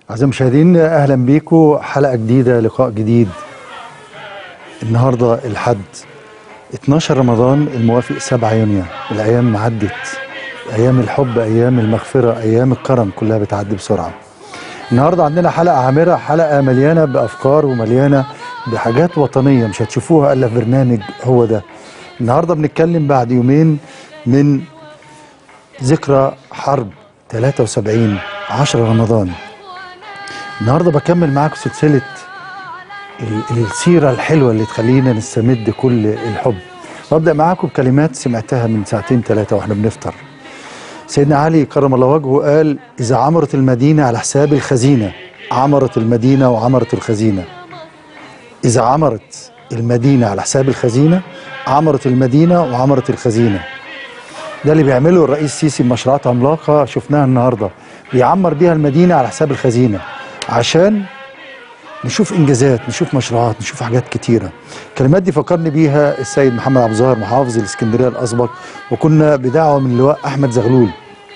أعزائي المشاهدين أهلا بيكم حلقة جديدة لقاء جديد النهاردة الحد 12 رمضان الموافق 7 يونيو الأيام عدت أيام الحب أيام المغفرة أيام الكرم كلها بتعدي بسرعة النهاردة عندنا حلقة عامرة حلقة مليانة بأفكار ومليانة بحاجات وطنية مش هتشوفوها إلا في برنامج هو ده النهاردة بنتكلم بعد يومين من ذكرى حرب 73 10 رمضان النهارده بكمل معاكم سلسله ال- السيره الحلوه اللي تخلينا نستمد كل الحب وابدا معاكم بكلمات سمعتها من ساعتين ثلاثه واحنا بنفطر سيدنا علي كرم الله وجهه قال اذا عمرت المدينه على حساب الخزينه عمرت المدينه وعمرت الخزينه اذا عمرت المدينه على حساب الخزينه عمرت المدينه وعمرت الخزينه ده اللي بيعمله الرئيس السيسي بمشروعات عملاقه شفناها النهارده بيعمر بيها المدينه على حساب الخزينه عشان نشوف انجازات نشوف مشروعات نشوف حاجات كتيره الكلمات دي فكرني بيها السيد محمد عبد الظاهر محافظ الاسكندريه الاسبق وكنا بدعوه من اللواء احمد زغلول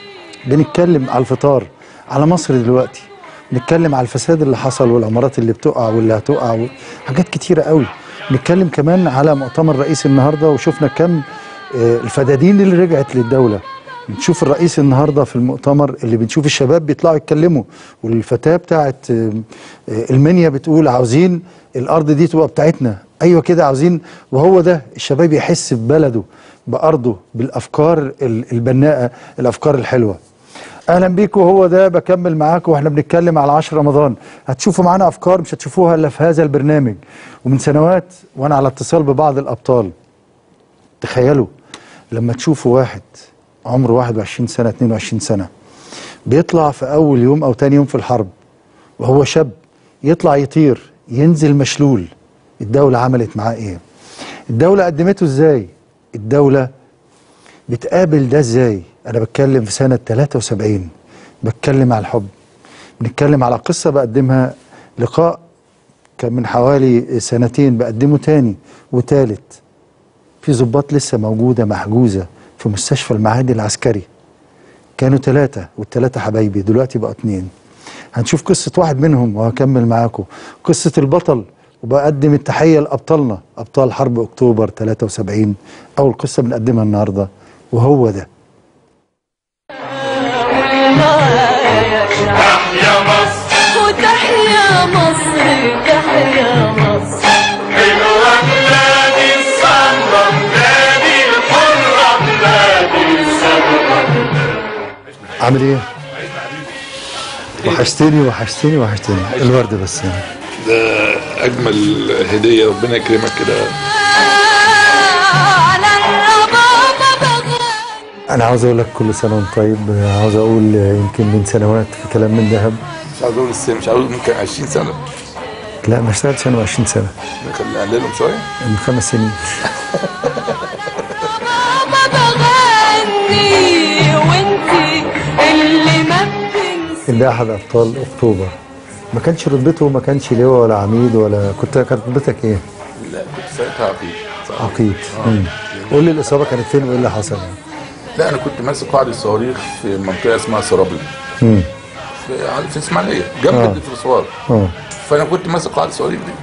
بنتكلم على الفطار على مصر دلوقتي نتكلم على الفساد اللي حصل والعمارات اللي بتقع واللي هتقع حاجات كتيره قوي نتكلم كمان على مؤتمر رئيس النهارده وشفنا كم آه، الفدادين اللي رجعت للدوله بنشوف الرئيس النهارده في المؤتمر اللي بنشوف الشباب بيطلعوا يتكلموا والفتاه بتاعت آه، آه، المنيا بتقول عاوزين الارض دي تبقى بتاعتنا ايوه كده عاوزين وهو ده الشباب يحس ببلده بارضه بالافكار ال- البناءه الافكار الحلوه اهلا بيكم هو ده بكمل معاكم واحنا بنتكلم على 10 رمضان هتشوفوا معانا افكار مش هتشوفوها الا في هذا البرنامج ومن سنوات وانا على اتصال ببعض الابطال تخيلوا لما تشوفوا واحد عمره 21 سنه 22 سنه بيطلع في اول يوم او تاني يوم في الحرب وهو شاب يطلع يطير ينزل مشلول الدوله عملت معاه ايه الدوله قدمته ازاي الدوله بتقابل ده ازاي انا بتكلم في سنه 73 بتكلم على الحب بنتكلم على قصه بقدمها لقاء كان من حوالي سنتين بقدمه تاني وتالت في ضباط لسه موجوده محجوزه في مستشفى المعادي العسكري كانوا ثلاثة والثلاثة حبايبي دلوقتي بقى اتنين هنشوف قصة واحد منهم وهكمل معاكم قصة البطل وبقدم التحية لأبطالنا أبطال حرب أكتوبر 73 أول قصة بنقدمها النهاردة وهو ده يا مصر وتحيا مصر تحيا مصر حلوة بلادي السمرة بلادي الحرة بلادي السمرة عامل إيه؟ وحشتني وحشتني وحشتني الورد بس يعني ده اجمل هديه ربنا يكرمك كده على الربابة بغني أنا عاوز أقول لك كل سنة وأنت طيب عاوز أقول يمكن من سنوات في كلام من ذهب مش عاوز اقول السنه مش عاوز ممكن 20 سنه لا ما اشتغلتش أنا 20 سنة نخلي نقللهم شويه من خمس سنين بغني وانتي اللي ما بتنسي اللي احد ابطال اكتوبر ما كانش رتبته ما كانش لواء ولا عميد ولا كنت كانت رتبتك ايه؟ لا كنت ساعتها عقيد صح. عقيد مم. قول لي الاصابه كانت فين وايه اللي حصل يعني؟ لا انا كنت ماسك قاعده الصواريخ في منطقه اسمها سرابلي مم. في في اسماعيليه جنب آه. الدفرسوار اه فانا كنت ماسك قاعده الصواريخ دي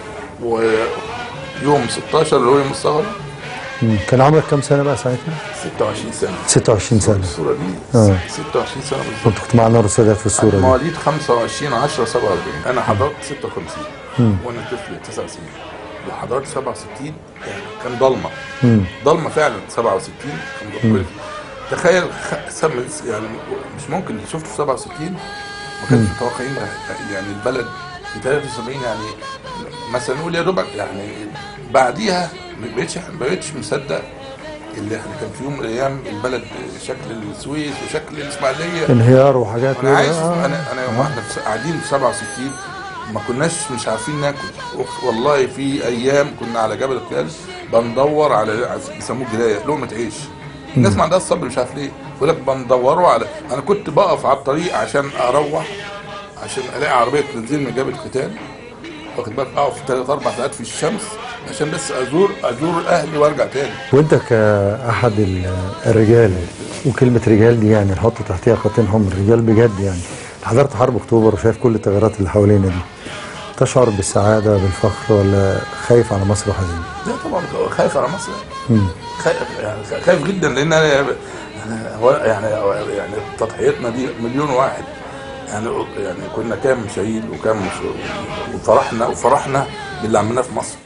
ويوم 16 اللي هو يوم الثغره مم. كان عمرك كام سنه بقى ساعتها؟ 26 سنه 26 سنه الصوره دي آه. 26 سنه بالظبط كنت كنت مع نار السادات في الصوره دي مواليد 25 10 47 انا حضرت 56 وانا طفل 9 سنين وحضرت 67 يعني كان ضلمه مم. ضلمه فعلا 67 كان ضلمة. تخيل خ... سم... يعني مش ممكن شفت في 67 ما كانش متوقعين يعني البلد في 73 يعني مثلا نقول يا دوب يعني بعديها ما بقتش ما بقتش مصدق اللي احنا كان في يوم من الايام البلد شكل السويس وشكل الاسماعيليه انهيار وحاجات انا عايز آه. انا انا يوم واحنا في- قاعدين في 67 ما كناش مش عارفين ناكل أخ- والله في ايام كنا على جبل القيال بندور على بيسموه جرايه لقمه عيش الناس ما عندهاش صبر مش عارف ليه يقول لك بندوروا على انا كنت بقف على الطريق عشان اروح عشان الاقي عربيه تنزل من جبل القتال واخد بالك اقف ثلاث اربع ساعات في الشمس عشان بس ازور ازور اهلي وارجع تاني وانت كاحد ال- الرجال وكلمه رجال دي يعني نحط تحتها خطين حمر رجال بجد يعني حضرت حرب اكتوبر وشايف كل التغيرات اللي حوالينا دي تشعر بالسعاده بالفخر ولا خايف على مصر وحزين؟ لا طبعا خايف على مصر خايف يعني خايف جدا لان انا يعني هو يعني يعني تضحيتنا دي مليون واحد يعني يعني كنا كام شهيد وكام وفرحنا وفرحنا باللي عملناه في مصر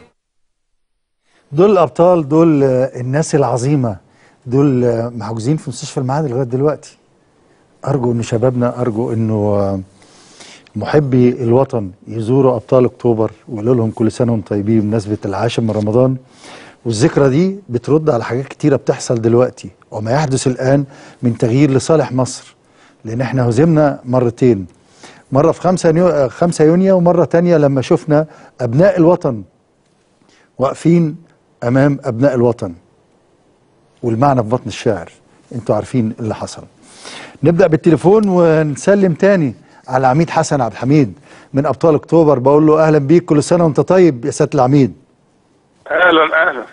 دول الابطال دول آه، الناس العظيمه دول آه، محجوزين في مستشفى المعادي لغايه دلوقتي ارجو ان شبابنا ارجو انه آه، محبي الوطن يزوروا ابطال اكتوبر ويقولوا لهم كل سنه وانتم طيبين بمناسبه العاشر من رمضان والذكرى دي بترد على حاجات كتيره بتحصل دلوقتي وما يحدث الان من تغيير لصالح مصر لان احنا هزمنا مرتين مره في 5 يونيو 5 يونيو ومره تانية لما شفنا ابناء الوطن واقفين امام ابناء الوطن والمعنى في بطن الشاعر انتوا عارفين اللي حصل نبدا بالتليفون ونسلم تاني على العميد حسن عبد الحميد من ابطال اكتوبر بقول له اهلا بيك كل سنه وانت طيب يا سياده العميد اهلا اهلا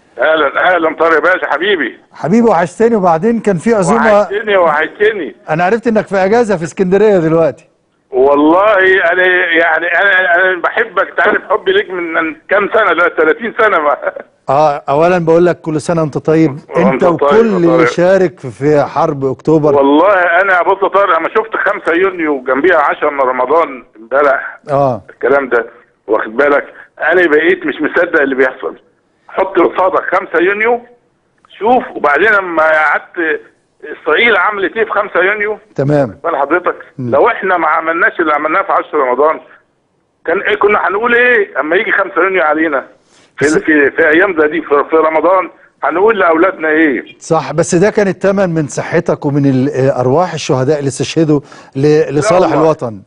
اهلا اهلا طارق باشا حبيبي حبيبي وحشتني وبعدين كان في عزومه وحشتني وحشتني انا عرفت انك في اجازه في اسكندريه دلوقتي والله انا يعني انا انا بحبك تعرف حبي ليك من من كام سنه دلوقتي 30 سنه ما اه اولا بقول لك كل سنه وانت طيب انت وأنت طيب وكل يا اللي طارق. شارك في حرب اكتوبر والله انا بص يا طارق اما شفت 5 يونيو وجنبيها 10 من رمضان امبارح اه الكلام ده واخد بالك انا بقيت مش مصدق اللي بيحصل حط قصادك 5 يونيو شوف وبعدين لما قعدت اسرائيل عملت ايه في 5 يونيو تمام بال حضرتك لو احنا ما عملناش اللي عملناه في 10 رمضان كان ايه كنا هنقول ايه اما يجي 5 يونيو علينا في في, في ايام زي دي في, في رمضان هنقول لاولادنا ايه صح بس ده كان الثمن من صحتك ومن ال- آه، ارواح الشهداء اللي استشهدوا ل- لصالح والله. الوطن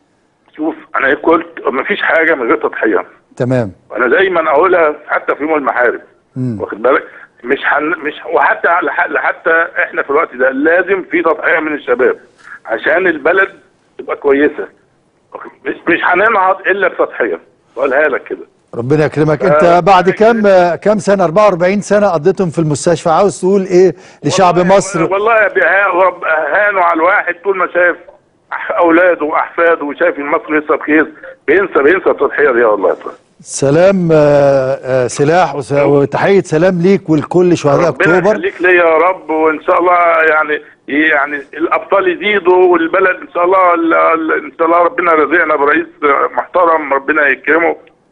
شوف انا قلت ما فيش حاجه من غير تضحيه تمام وانا دايما اقولها حتى في يوم المحارب واخد بالك مش حن مش وحتى لح- حتى احنا في الوقت ده لازم في تضحيه من الشباب عشان البلد تبقى كويسه واخد- مش مش هننهض الا بتضحيه بقولها لك كده ربنا يكرمك آه، انت بعد ربنا كام آه، كام سنه 44 سنه قضيتهم في المستشفى عاوز تقول ايه لشعب والله- مصر والله بيها- رب- هانوا على الواحد طول ما شايف أح- اولاده واحفاده وشايف ان مصر لسه بخير بينسى بينسى التضحيه دي والله يا طارق. سلام آه، آه، سلاح وس- وتحيه سلام ليك ولكل شهداء ربنا اكتوبر يخليك ليا يا رب وان شاء الله يعني يعني الابطال يزيدوا والبلد ان شاء الله ال- ال- ان شاء الله ربنا رزقنا برئيس محترم ربنا يكرمه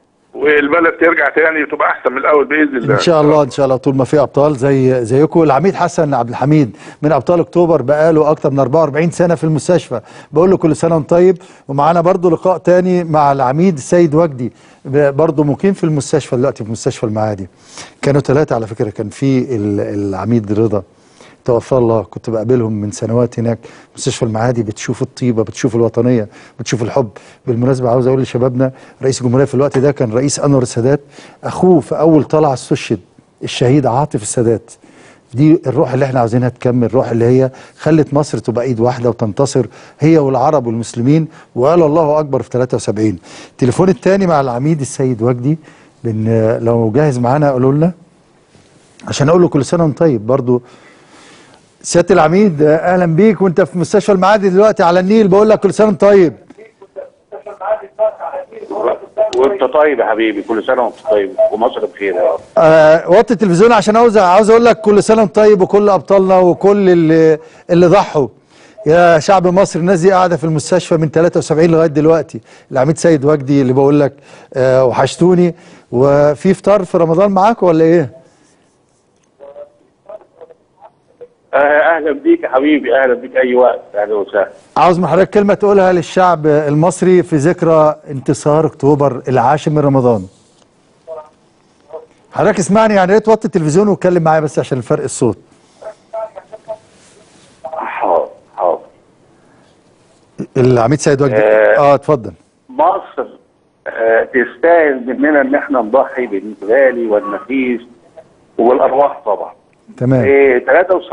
والبلد ترجع تاني وتبقى احسن من الاول باذن الله ان شاء الله ان شاء الله طول ما في ابطال زي زيكم العميد حسن عبد الحميد من ابطال اكتوبر بقاله اكتر من 44 سنه في المستشفى بقول له كل سنه وانت طيب ومعانا برضو لقاء تاني مع العميد السيد وجدي ب- برضو مقيم في المستشفى دلوقتي في مستشفى المعادي كانوا ثلاثه على فكره كان في ال- العميد رضا توفى الله كنت بقابلهم من سنوات هناك مستشفى المعادي بتشوف الطيبه بتشوف الوطنيه بتشوف الحب بالمناسبه عاوز اقول لشبابنا رئيس الجمهوريه في الوقت ده كان رئيس انور السادات اخوه في اول طلعه استشهد الشهيد عاطف السادات دي الروح اللي احنا عاوزينها تكمل الروح اللي هي خلت مصر تبقى ايد واحده وتنتصر هي والعرب والمسلمين وقال الله اكبر في 73 التليفون الثاني مع العميد السيد وجدي بن لو جاهز معانا قولوا لنا عشان اقول له كل سنه وانت طيب برضو سياده العميد اهلا بيك وانت في مستشفى المعادي دلوقتي على النيل بقول لك كل سنه وانت طيب وانت طيب يا حبيبي كل سنه وانت طيب ومصر بخير يا رب آه وطي التلفزيون عشان عاوز عاوز اقول لك كل سنه وانت طيب وكل ابطالنا وكل اللي اللي ضحوا يا شعب مصر الناس دي قاعده في المستشفى من 73 لغايه دلوقتي العميد سيد وجدي اللي بقول لك آه وحشتوني وفي فطار في رمضان معاكم ولا ايه؟ آه، اهلا بيك يا حبيبي اهلا بيك اي وقت اهلا وسهلا عاوز من حضرتك كلمه تقولها للشعب المصري في ذكرى انتصار اكتوبر العاشر من رمضان حضرتك اسمعني يعني ريت توطي التلفزيون واتكلم معايا بس عشان الفرق الصوت حاضر حاضر العميد سيد وجدي آه. اه اتفضل مصر آه، تستاهل مننا ان احنا نضحي بالغالي والنفيس والارواح طبعا تمام في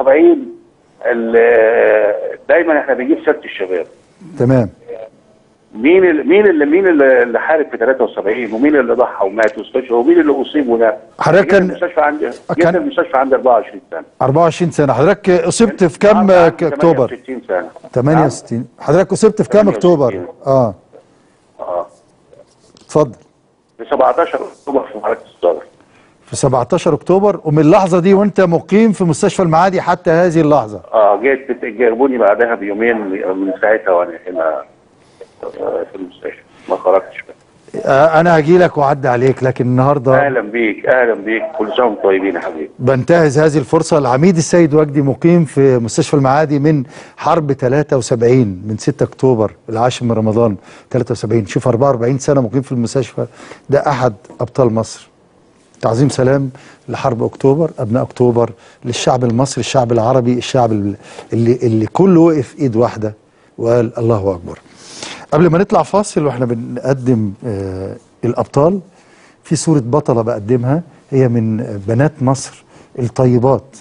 73 ال- آه، دايما احنا بنجيب سيره الشباب تمام مين اللي مين اللي مين اللي اللي حارب في 73 ومين اللي ضحى ومات واستشهد ومين اللي اصيب وده حضرتك جيت كان- المستشفى عندي جيت كان- المستشفى عندي 24 سنه 24 سنه حضرتك اصبت في كام عندي ك- اكتوبر 68 سنه 68 حضرتك اصبت في كام 68. اكتوبر اه اه اتفضل في 17 اكتوبر في معركه الصدر في 17 اكتوبر ومن اللحظه دي وانت مقيم في مستشفى المعادي حتى هذه اللحظه اه جيت جابوني بعدها بيومين من ساعتها وانا هنا آه، في المستشفى ما خرجتش بقى. آه انا هجي لك واعدي عليك لكن النهارده اهلا بيك اهلا بيك كل سنه وانتم طيبين يا حبيبي بنتهز هذه الفرصة العميد السيد وجدي مقيم في مستشفى المعادي من حرب 73 من 6 أكتوبر العاشر من رمضان 73 شوف 44 سنة مقيم في المستشفى ده أحد أبطال مصر تعظيم سلام لحرب أكتوبر أبناء أكتوبر للشعب المصري الشعب العربي الشعب اللي, اللي كله وقف إيد واحدة وقال الله أكبر قبل ما نطلع فاصل واحنا بنقدم آه الأبطال في صورة بطلة بقدمها هي من بنات مصر الطيبات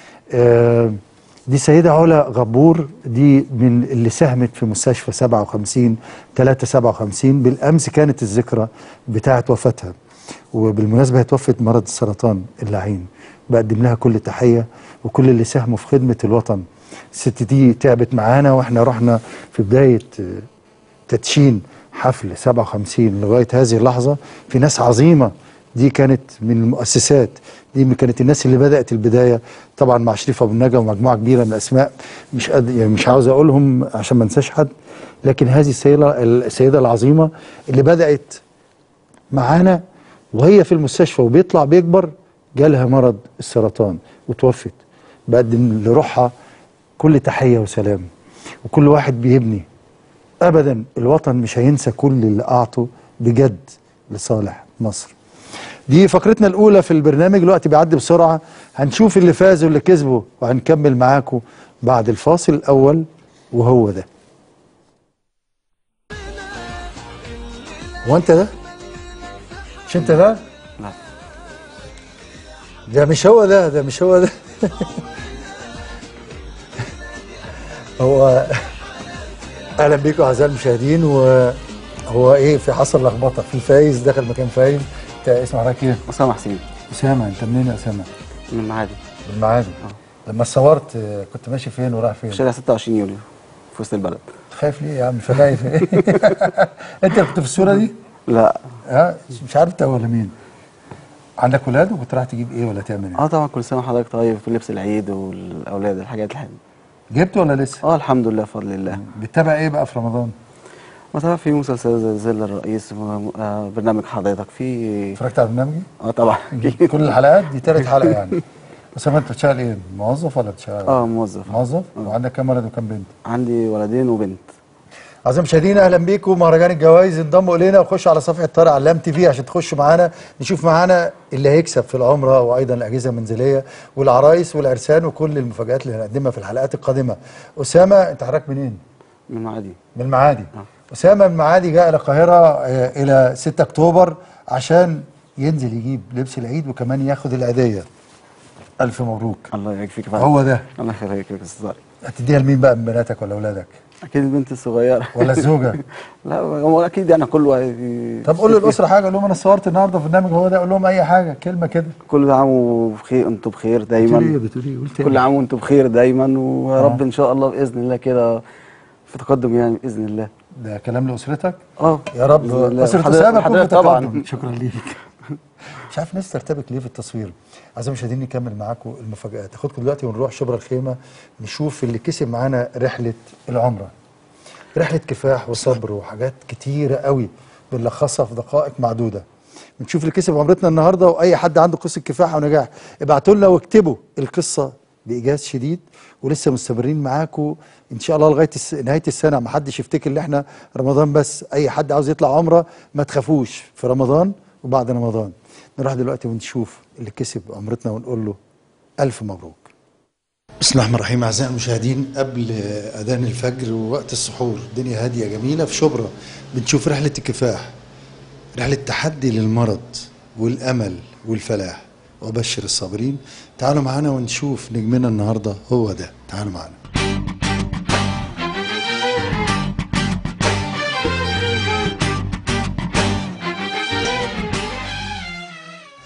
آه، دي سيدة علا غبور دي من اللي ساهمت في مستشفى 57 3 57 بالأمس كانت الذكرى بتاعة وفاتها وبالمناسبة هي توفت مرض السرطان اللعين بقدم لها كل تحية وكل اللي ساهموا في خدمة الوطن الست دي تعبت معانا واحنا رحنا في بداية آه، تدشين حفل 57 لغايه هذه اللحظه في ناس عظيمه دي كانت من المؤسسات دي كانت الناس اللي بدات البدايه طبعا مع شريف ابو النجا ومجموعه كبيره من الاسماء مش قد يعني مش عاوز اقولهم عشان ما انساش حد لكن هذه السيده السيده العظيمه اللي بدات معانا وهي في المستشفى وبيطلع بيكبر جالها مرض السرطان وتوفت بقدم لروحها كل تحيه وسلام وكل واحد بيبني ابدا الوطن مش هينسى كل اللي اعطوا بجد لصالح مصر دي فقرتنا الاولى في البرنامج الوقت بيعدي بسرعه هنشوف اللي فازوا واللي كسبوا وهنكمل معاكم بعد الفاصل الاول وهو ده هو انت ده مش انت ده لا. ده مش هو ده ده مش هو ده هو اهلا بيكم اعزائي المشاهدين وهو ايه في حصل لخبطه في فايز دخل مكان فايز انت اسم حضرتك ايه؟ اسامه حسين اسامه انت منين يا اسامه؟ من المعادي من المعادي لما صورت آه، كنت ماشي فين ورايح فين؟ شارع 26 يوليو في وسط البلد خايف ليه يا عم مش خايف انت اللي كنت في الصوره دي؟ لا ها مش عارف انت ولا مين؟ عندك ولاد وكنت رايح تجيب ايه ولا تعمل ايه؟ اه طبعا كل سنه وحضرتك طيب في لبس العيد والاولاد الحاجات الحلوه جبت ولا لسه؟ اه الحمد لله بفضل الله بتتابع ايه بقى في رمضان؟ مثلا في مسلسل زي ظل الرئيس و- آه، برنامج حضرتك في اتفرجت على برنامجي؟ اه طبعا كل الحلقات دي تالت حلقه يعني اسامه انت بتشتغل ايه؟ موظف ولا بتشتغل؟ اه موظف موظف وعندك كام ولد وكام بنت؟ عندي ولدين وبنت اعزائي المشاهدين اهلا بيكم مهرجان الجوائز انضموا الينا وخشوا على صفحه طارق علام تي في عشان تخشوا معانا نشوف معانا اللي هيكسب في العمره وايضا الاجهزه المنزليه والعرايس والعرسان وكل المفاجات اللي هنقدمها في الحلقات القادمه اسامه انت حضرتك منين؟ من المعادي من المعادي اسامه من المعادي جاء الى القاهره آه، الى 6 اكتوبر عشان ينزل يجيب لبس العيد وكمان ياخد العيديه الف مبروك الله يبارك فيك يا فندم. هو ده الله يخليك يا استاذ طارق. هتديها لمين بقى من بناتك ولا اولادك؟ اكيد البنت الصغيره ولا الزوجه؟ لا هو اكيد يعني كله هي- طب قول للاسره حاجه قول لهم انا صورت النهارده في برنامج هو ده قول لهم اي حاجه كلمه كده كل عام وبخير انتم بخير بتقول ايه دايما بتقول ايه قول تاني كل عام وانتم بخير دايما ويا رب آه. ان شاء الله باذن الله كده في تقدم يعني باذن الله ده كلام لاسرتك اه يا رب بإذن الله. اسره وحضرتك- اسامه تكون وحضرتك طبعا شكرا ليك مش عارف الناس ترتبك ليه في التصوير اعزائي المشاهدين نكمل معاكم المفاجات هاخدكم دلوقتي ونروح شبرا الخيمه نشوف اللي كسب معانا رحله العمره رحله كفاح وصبر وحاجات كتيره قوي بنلخصها في دقائق معدوده بنشوف اللي كسب عمرتنا النهارده واي حد عنده قصه كفاح ونجاح ابعتوا لنا واكتبوا القصه بايجاز شديد ولسه مستمرين معاكم ان شاء الله لغايه الس... نهايه السنه ما حدش يفتكر ان احنا رمضان بس اي حد عاوز يطلع عمره ما تخافوش في رمضان وبعد رمضان نروح دلوقتي ونشوف اللي كسب عمرتنا ونقول له الف مبروك بسم الله الرحمن الرحيم اعزائي المشاهدين قبل اذان الفجر ووقت السحور الدنيا هاديه جميله في شبرا بنشوف رحله الكفاح رحله تحدي للمرض والامل والفلاح وابشر الصابرين تعالوا معانا ونشوف نجمنا النهارده هو ده تعالوا معانا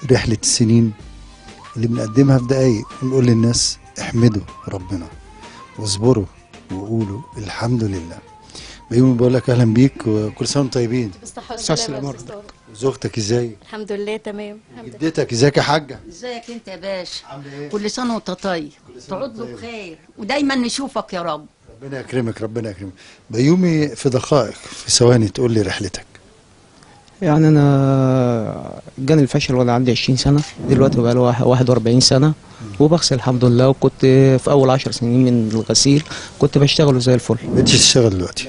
رحلة السنين اللي بنقدمها في دقايق ونقول للناس احمدوا ربنا واصبروا وقولوا الحمد لله بيومي بقول لك اهلا بيك وكل سنه وانتم طيبين أساس الأمر. زوجتك ازاي الحمد لله تمام الحمد لله جدتك ازيك يا حاجه ازيك انت يا باشا عامله ايه كل سنه وانت طيب تعود له بخير ودايما نشوفك يا رب ربنا يكرمك ربنا يكرمك بيومي في دقائق في ثواني تقول لي رحلتك يعني انا جاني الفشل وانا عندي 20 سنه دلوقتي بقى له 41 سنه وبغسل الحمد لله وكنت في اول 10 سنين من الغسيل كنت بشتغله زي الفل بقيتش تشتغل دلوقتي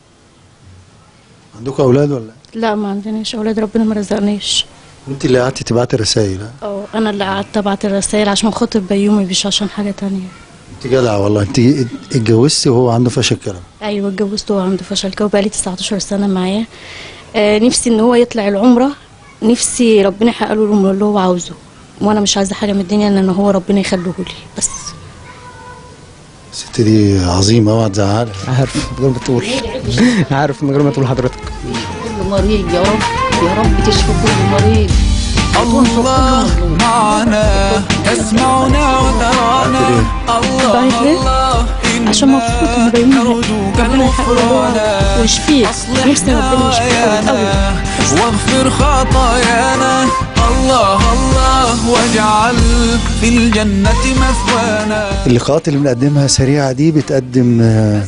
عندكم اولاد ولا لا ما عندناش اولاد ربنا ما رزقناش وانت اللي قعدتي تبعتي رسائل ها؟ اه انا اللي قعدت ابعت الرسائل عشان خاطر بيومي مش عشان حاجه تانية انت جدعه والله انت اتجوزتي وهو عنده فشل كلام ايوه اتجوزت وهو عنده فشل كلوي بقالي 19 سنه معاه آه نفسي ان هو يطلع العمره نفسي ربنا يحقق له اللي هو عاوزه وانا مش عايزه حاجه من الدنيا ان هو ربنا يخليه لي بس الست دي عظيمه اوعى تزعلها عارف من غير ما تقول عارف من غير ما تقول حضرتك كل مريض يا رب يا رب تشفي كل مريض الله معنا تسمعنا وترانا الله الله عشان مبسوط ان بيومي ربنا يحقق له ويشفيه نفسي ربنا يشفيه قوي قوي واغفر خطايانا الله الله واجعل في الجنة مثوانا اللقاءات اللي بنقدمها سريعه دي بتقدم آه،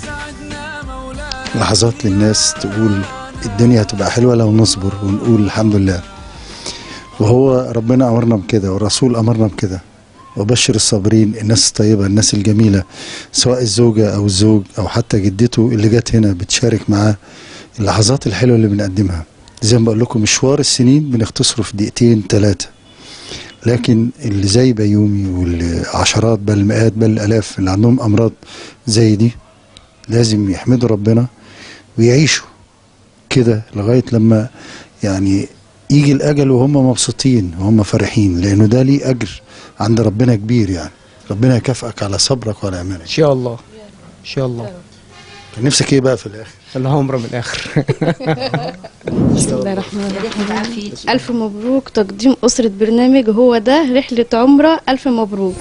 لحظات للناس تقول الدنيا هتبقى حلوه لو نصبر ونقول الحمد لله وهو ربنا امرنا بكده والرسول امرنا بكده وبشر الصابرين الناس الطيبه الناس الجميله سواء الزوجه او الزوج او حتى جدته اللي جت هنا بتشارك معاه اللحظات الحلوه اللي بنقدمها زي ما بقول لكم مشوار السنين بنختصره في دقيقتين ثلاثه لكن اللي زي بيومي والعشرات بل المئات بل الالاف اللي عندهم امراض زي دي لازم يحمدوا ربنا ويعيشوا كده لغايه لما يعني يجي الاجل وهم مبسوطين وهم فرحين لانه ده ليه اجر عند ربنا كبير يعني ربنا يكافئك على صبرك وعلى ايمانك ان شاء الله ان شاء الله كان نفسك ايه بقى في الاخر العمره من الاخر بسم الله الرحمن الرحيم الف مبروك تقديم اسره برنامج هو ده رحله عمره الف مبروك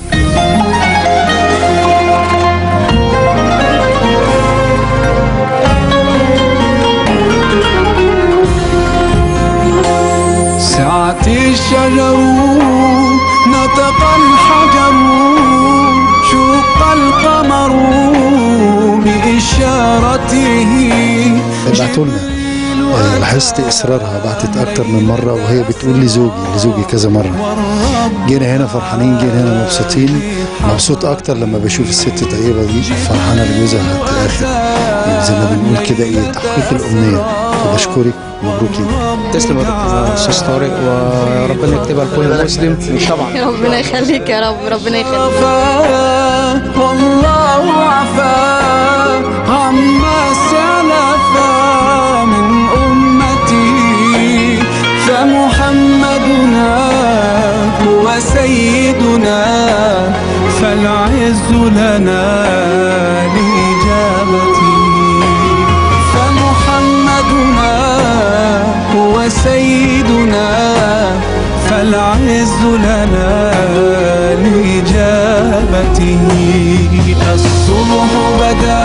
سعت الشجر نطق الحجر شق القمر بإشارته بعتوا لنا آه، لاحظت اصرارها بعتت اكتر من مره وهي بتقول لزوجي لزوجي كذا مره جينا هنا فرحانين جينا هنا مبسوطين مبسوط اكتر لما بشوف الست الطيبه دي فرحانه لجوزها حتى الاخر يعني زي ما بنقول كده ايه تحقيق الامنيه فبشكرك مبروك ليك تسلم يا دكتور استاذ طارق وربنا يكتبها لكل مسلم طبعا ربنا يخليك يا رب ربنا يخليك عفا والله عفا عما سلفا من أمتي فمحمدنا هو سيدنا فالعز لنا لإجابته فمحمدنا هو سيدنا فالعز لنا لإجابته الصبح بدا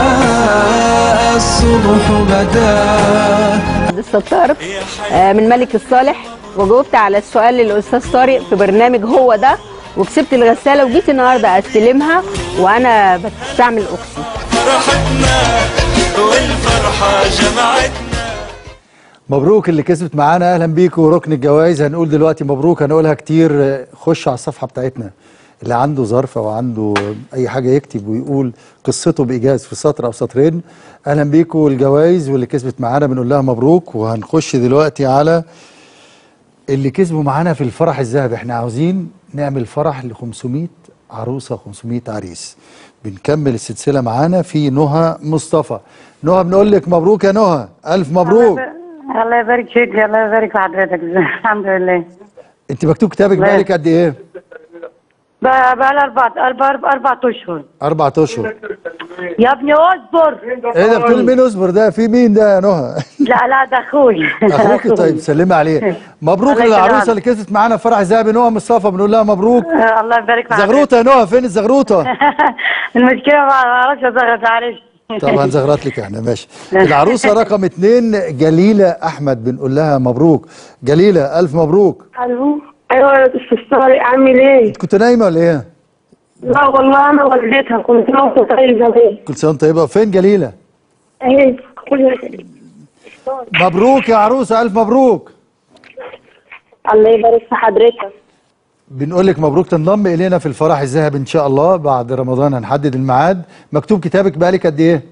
الصبح بدا الستار آه، من ملك الصالح وجاوبت على السؤال للاستاذ طارق في برنامج هو ده وكسبت الغساله وجيت النهارده استلمها وانا بستعمل اوكسي فرحتنا والفرحة جمعتنا مبروك اللي كسبت معانا اهلا بيكم ركن الجوائز هنقول دلوقتي مبروك هنقولها كتير خش على الصفحه بتاعتنا اللي عنده ظرف او عنده اي حاجه يكتب ويقول قصته بايجاز في سطر او سطرين اهلا بيكم الجوائز واللي كسبت معانا بنقول لها مبروك وهنخش دلوقتي على اللي كسبوا معانا في الفرح الذهبي احنا عاوزين نعمل فرح ل 500 عروسه 500 عريس بنكمل السلسله معانا في نهى مصطفى نهى بنقول لك مبروك يا نهى الف مبروك الله يبارك فيك الله يبارك في حضرتك الحمد لله انت مكتوب كتابك الله بقالك قد ايه بقى لها اربع اربع اربع اشهر اربع اشهر يا ابني اصبر ايه ده بتقول مين اصبر ده في مين ده يا نهى لا لا ده اخوي اخوكي طيب سلمي عليه مبروك الله للعروسه يسلمك. اللي كسبت معانا فرح ذهبي نهى مصطفى بنقول لها مبروك آه، الله يبارك معاك زغروطه يا نهى فين الزغروطه المشكله ما اعرفش ازغرط معلش طب هنزغرط لك احنا ماشي العروسه رقم اتنين جليله احمد بنقول لها مبروك جليله الف مبروك الو ايوه يا استاذ طارق عامل ايه؟ كنت نايمه ولا ايه لا والله انا والدتها كنت موت طيب زمان كل سنه وانت طيبه فين جليله ايه كل مبروك يا عروسه الف مبروك الله يبارك في حضرتك بنقول لك مبروك تنضم الينا في الفرح الذهبي ان شاء الله بعد رمضان هنحدد الميعاد مكتوب كتابك بقالك قد ايه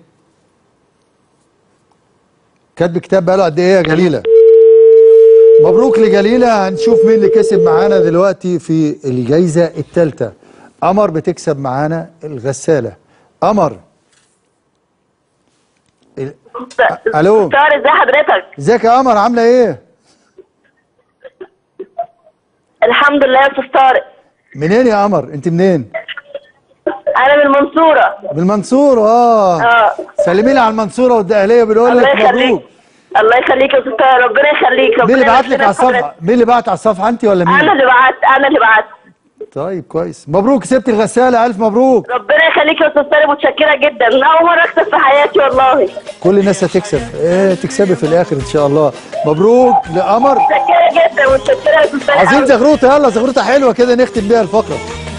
كاتب كتاب بقاله قد ايه يا جليله مبروك لجليله هنشوف مين اللي كسب معانا دلوقتي في الجايزه الثالثه قمر بتكسب معانا الغساله قمر ال- الو طارق ازي حضرتك ازيك يا قمر عامله ايه الحمد لله يا استاذ طارق منين يا قمر انت منين انا من المنصوره من المنصورة اه اه سلمي لي على المنصورة والدقهلية بنقول الله لك يخليك مبروك الله يخليك يا استاذ طارق ربنا يخليك مين ربنا اللي بعت لك يبارك على في حضرتك. الصفحة مين اللي بعت على الصفحة انت ولا مين انا اللي بعت انا اللي بعت طيب كويس مبروك كسبت الغسالة الف مبروك ربنا يخليك يا استاذ طارق متشكره جدا اول مره اكسب في حياتي والله كل الناس هتكسب ايه تكسبي في الاخر ان شاء الله مبروك لقمر متشكره جدا متشكره يا استاذ طارق عايزين أوي. زغروطة يلا زغروطة حلوة كده نختم بيها الفقرة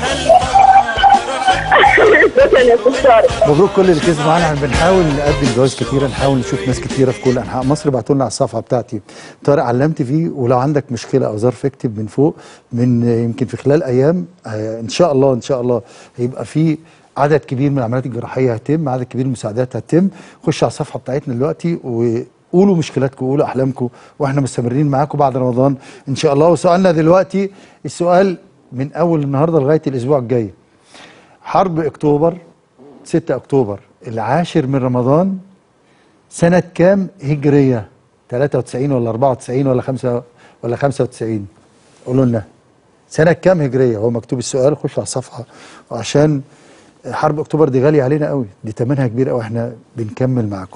شكرا يا استاذ طارق مبروك كل اللي كسب معانا احنا بنحاول نقدم جوائز كتيره نحاول نشوف ناس كتيره في كل انحاء مصر ابعتوا لنا على الصفحه بتاعتي طارق علمت فيه ولو عندك مشكله او ظرف اكتب من فوق من يمكن في خلال ايام آه، ان شاء الله ان شاء الله هيبقى في عدد كبير من العمليات الجراحيه هتتم عدد كبير من المساعدات هتتم خش على الصفحه بتاعتنا دلوقتي وقولوا مشكلاتكم وقولوا احلامكم واحنا مستمرين معاكم بعد رمضان ان شاء الله وسؤالنا دلوقتي السؤال من اول النهارده لغايه الاسبوع الجاي حرب اكتوبر 6 اكتوبر العاشر من رمضان سنة كام هجرية 93 ولا 94 ولا 5 ولا 95 قولوا لنا سنة كام هجرية هو مكتوب السؤال خش على الصفحة وعشان حرب اكتوبر دي غالية علينا قوي دي تمنها كبير قوي احنا بنكمل معاكم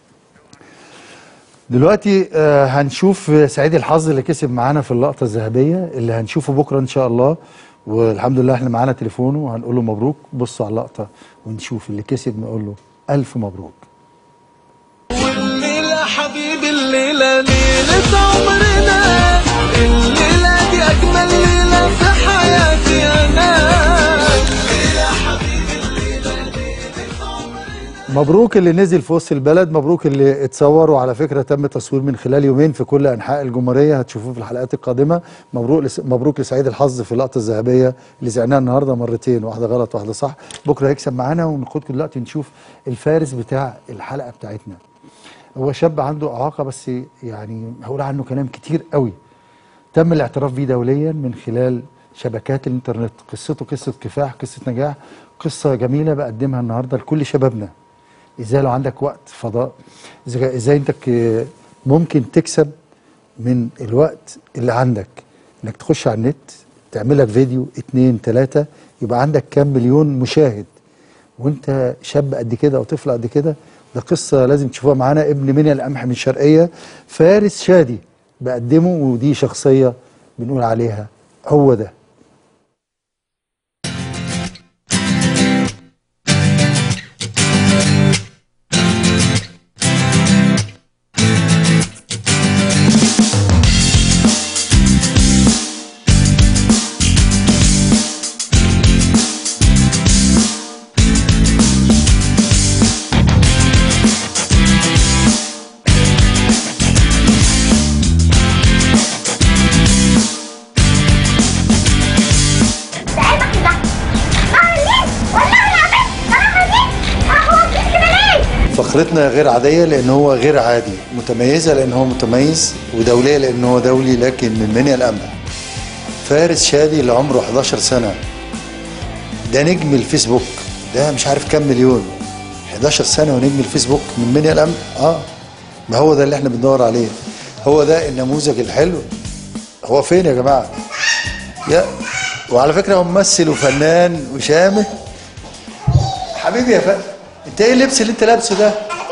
دلوقتي آه، هنشوف سعيد الحظ اللي كسب معانا في اللقطة الذهبية اللي هنشوفه بكرة إن شاء الله والحمد لله احنا معانا تليفونه وهنقول له مبروك بصوا على اللقطة ونشوف اللي كسب نقول له ألف مبروك الليلة حبيبي الليلة ليلة عمرنا الليلة دي أجمل ليلة في حياتي أنا الليلة حبيبي مبروك اللي نزل في وسط البلد مبروك اللي اتصور وعلى فكره تم تصوير من خلال يومين في كل انحاء الجمهوريه هتشوفوه في الحلقات القادمه مبروك لس... مبروك لسعيد الحظ في اللقطه الذهبيه اللي زعناها النهارده مرتين واحده غلط واحده صح بكره هيكسب معانا وناخدكم دلوقتي نشوف الفارس بتاع الحلقه بتاعتنا هو شاب عنده اعاقه بس يعني هقول عنه كلام كتير قوي تم الاعتراف بيه دوليا من خلال شبكات الانترنت قصته قصه كفاح قصه نجاح قصه جميله بقدمها النهارده لكل شبابنا ازاي لو عندك وقت فضاء ازاي ازاي انت ك- ممكن تكسب من الوقت اللي عندك انك تخش على النت تعمل لك فيديو اتنين تلاتة يبقى عندك كام مليون مشاهد وانت شاب قد كده او طفل قد كده ده قصة لازم تشوفوها معانا ابن منى القمح من الشرقية فارس شادي بقدمه ودي شخصية بنقول عليها هو ده فقرتنا غير عادية لأن هو غير عادي متميزة لأن هو متميز ودولية لأن هو دولي لكن من منيا القمح فارس شادي اللي عمره 11 سنة ده نجم الفيسبوك ده مش عارف كام مليون 11 سنة ونجم الفيسبوك من منيا القمح اه ما هو ده اللي احنا بندور عليه هو ده النموذج الحلو هو فين يا جماعة يا وعلى فكره هو ممثل وفنان وشامه حبيبي يا فندم انت ايه اللبس اللي انت لابسه ده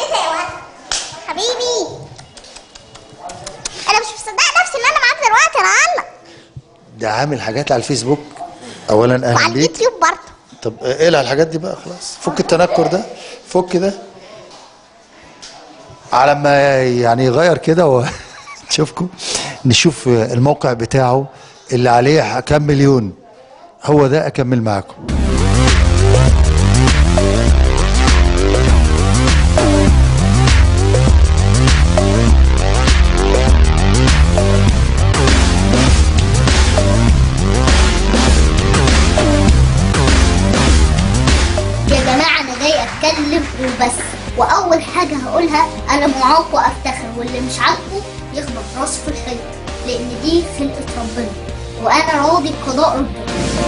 حبيبي انا مش مصدقه نفسي ان انا معاك دلوقتي يا رنا ده عامل حاجات على الفيسبوك اولا اهلا وعلى بيك اليوتيوب برضه طب اقلع الحاجات دي بقى خلاص فك التنكر ده فك ده على ما يعني يغير كده ونشوفكم نشوف الموقع بتاعه اللي عليه كام مليون هو ده اكمل معاكم يا جماعه انا جاي اتكلم وبس واول حاجه هقولها انا معاق وافتخر واللي مش عاجبه يخبط راسه في الحيط لان دي خلقه ربنا وانا راضي بقضاء ربنا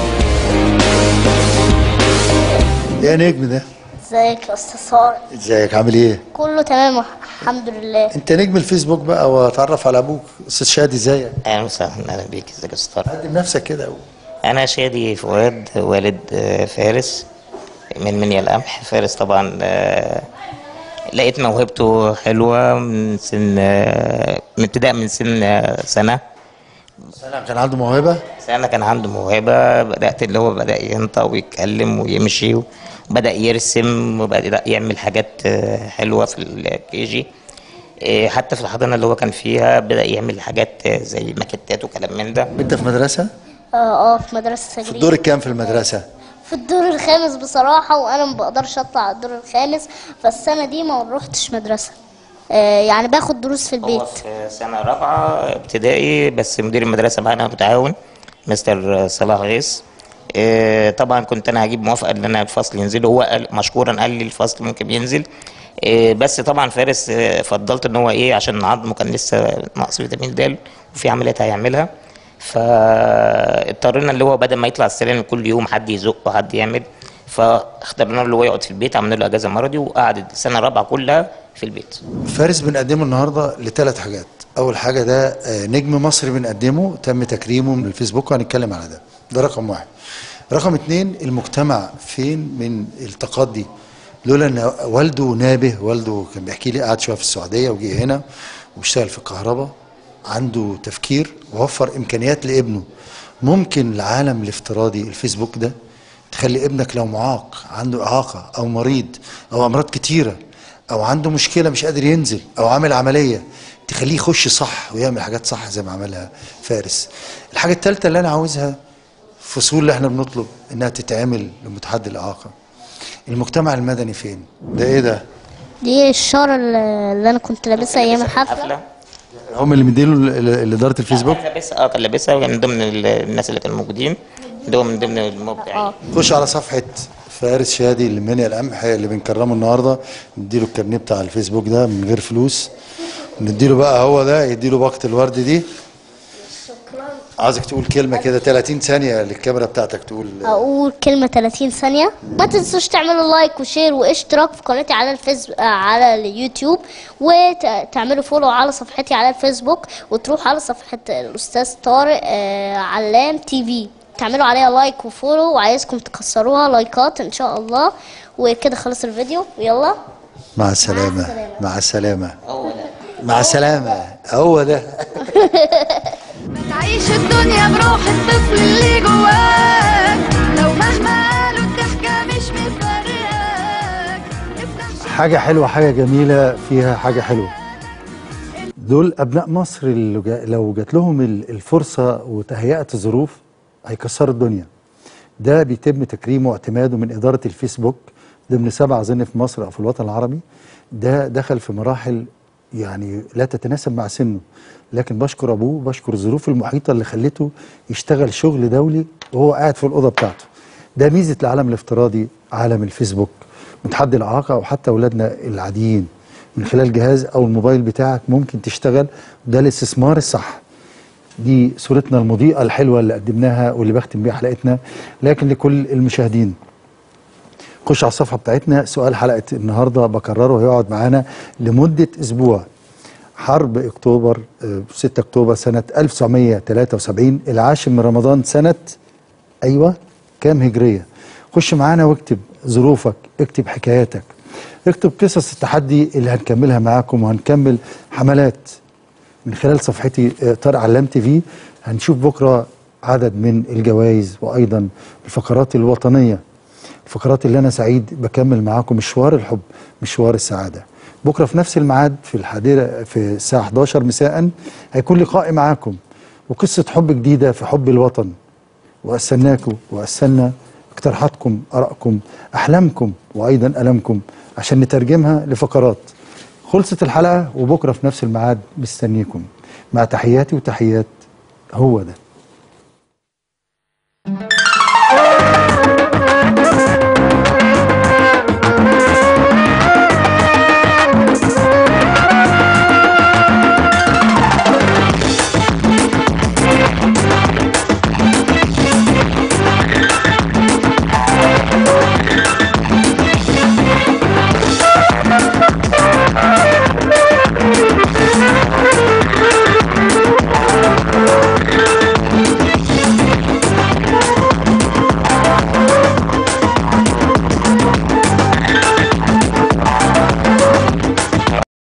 يا نجم ده ازيك يا استاذ صالح ازيك عامل ايه كله تمام الحمد لله انت نجم الفيسبوك بقى واتعرف على ابوك استاذ شادي ازيك اهلا وسهلا اهلا بيك ازيك يا استاذ قدم نفسك كده انا شادي فؤاد والد آه، فارس من منيا القمح فارس طبعا آه، لقيت موهبته حلوه من سن آه، من ابتداء من سن آه، سنه سنة كان عنده موهبة سنة كان عنده موهبة بدأت اللي هو بدأ ينطق ويتكلم ويمشي وبدأ يرسم وبدأ يعمل حاجات آه، حلوة في الكيجي آه، حتى في الحضانة اللي هو كان فيها بدأ يعمل حاجات آه، زي ماكيتات وكلام من ده انت في مدرسة اه اه في مدرسه في تجريبي الدور الكام في المدرسة في الدور الخامس بصراحة وأنا ما بقدرش أطلع الدور الخامس فالسنة دي ما روحتش مدرسة آه يعني باخد دروس في هو البيت في سنة رابعة ابتدائي بس مدير المدرسة معانا متعاون مستر صلاح غيث آه، طبعا كنت انا هجيب موافقه ان انا الفصل ينزل هو قال مشكورا قال لي الفصل ممكن ينزل آه، بس طبعا فارس آه، فضلت ان هو ايه عشان عظمه كان لسه ناقص فيتامين د وفي عمليات هيعملها فاضطرينا اللي هو بدل ما يطلع السلالم كل يوم حد يزقه حد يعمل فاخترنا له اللي هو يقعد في البيت عملنا له اجازه مرضي وقعد السنه الرابعه كلها في البيت فارس بنقدمه النهارده لثلاث حاجات اول حاجه ده آه، نجم مصري بنقدمه تم تكريمه من الفيسبوك وهنتكلم على ده ده رقم واحد رقم اتنين المجتمع فين من الطاقات دي لولا ان والده نابه والده كان بيحكي لي قعد شويه في السعوديه وجي هنا واشتغل في الكهرباء عنده تفكير ووفر امكانيات لابنه ممكن العالم الافتراضي الفيسبوك ده تخلي ابنك لو معاق عنده اعاقه او مريض او امراض كتيره او عنده مشكله مش قادر ينزل او عامل عمليه تخليه يخش صح ويعمل حاجات صح زي ما عملها فارس الحاجه الثالثه اللي انا عاوزها فصول اللي احنا بنطلب انها تتعمل لمتحدي الاعاقه المجتمع المدني فين ده ايه ده دي الشارة اللي اللي أنا كنت لابسها أيام الحفلة هم اللي مديله ل- ل- لاداره الفيسبوك كان لابسها اه كان لابسها وكان من ضمن ال- الناس اللي كانوا موجودين ده من ضمن المبدعين خش على صفحه فارس شادي اللي منيا القمح اللي بنكرمه النهارده نديله الكارنيه بتاع الفيسبوك ده من غير فلوس نديله بقى هو ده يديله باقه الورد دي عايزك تقول كلمه كده 30 ثانيه للكاميرا بتاعتك تقول أقول كلمة 30 ثانية ما تنسوش تعملوا لايك وشير واشتراك في قناتي على الفيس آه، على اليوتيوب وتعملوا فولو على صفحتي على الفيسبوك وتروحوا على صفحة الأستاذ طارق آه، علام تي في تعملوا عليها لايك وفولو وعايزكم تكسروها لايكات إن شاء الله وكده خلص الفيديو ويلا مع السلامه مع السلامه مع السلامه هو ده تعيش الدنيا بروح الطفل اللي جواك لو مهما قالوا الضحكة مش مفرقاك حاجة حلوة حاجة جميلة فيها حاجة حلوة دول أبناء مصر اللي جا لو جات لهم ال- الفرصة وتهيأت الظروف هيكسروا الدنيا ده بيتم تكريمه واعتماده من إدارة الفيسبوك ضمن سبعة أظن في مصر أو في الوطن العربي ده دخل في مراحل يعني لا تتناسب مع سنه لكن بشكر أبوه بشكر الظروف المحيطة اللي خلته يشتغل شغل دولي وهو قاعد في الأوضة بتاعته ده ميزة العالم الافتراضي عالم الفيسبوك متحدي الإعاقة أو حتى أولادنا العاديين من خلال جهاز أو الموبايل بتاعك ممكن تشتغل ده الاستثمار الصح دي صورتنا المضيئة الحلوة اللي قدمناها واللي بختم بيها حلقتنا لكن لكل المشاهدين خش على الصفحة بتاعتنا سؤال حلقة النهاردة بكرره هيقعد معانا لمدة أسبوع حرب أكتوبر آه، 6 أكتوبر سنة 1973 العاشر من رمضان سنة ايوه كام هجريه خش معانا واكتب ظروفك اكتب حكاياتك اكتب قصص التحدي اللي هنكملها معاكم وهنكمل حملات من خلال صفحتي آه، طارق علام تي في هنشوف بكره عدد من الجوائز وايضا الفقرات الوطنيه الفقرات اللي انا سعيد بكمل معاكم مشوار الحب مشوار السعاده بكره في نفس الميعاد في الحادره في الساعه 11 مساء هيكون لقائي معاكم وقصه حب جديده في حب الوطن واستناكم واستنى اقتراحاتكم ارائكم احلامكم وايضا المكم عشان نترجمها لفقرات خلصت الحلقه وبكره في نفس الميعاد مستنيكم مع تحياتي وتحيات هو ده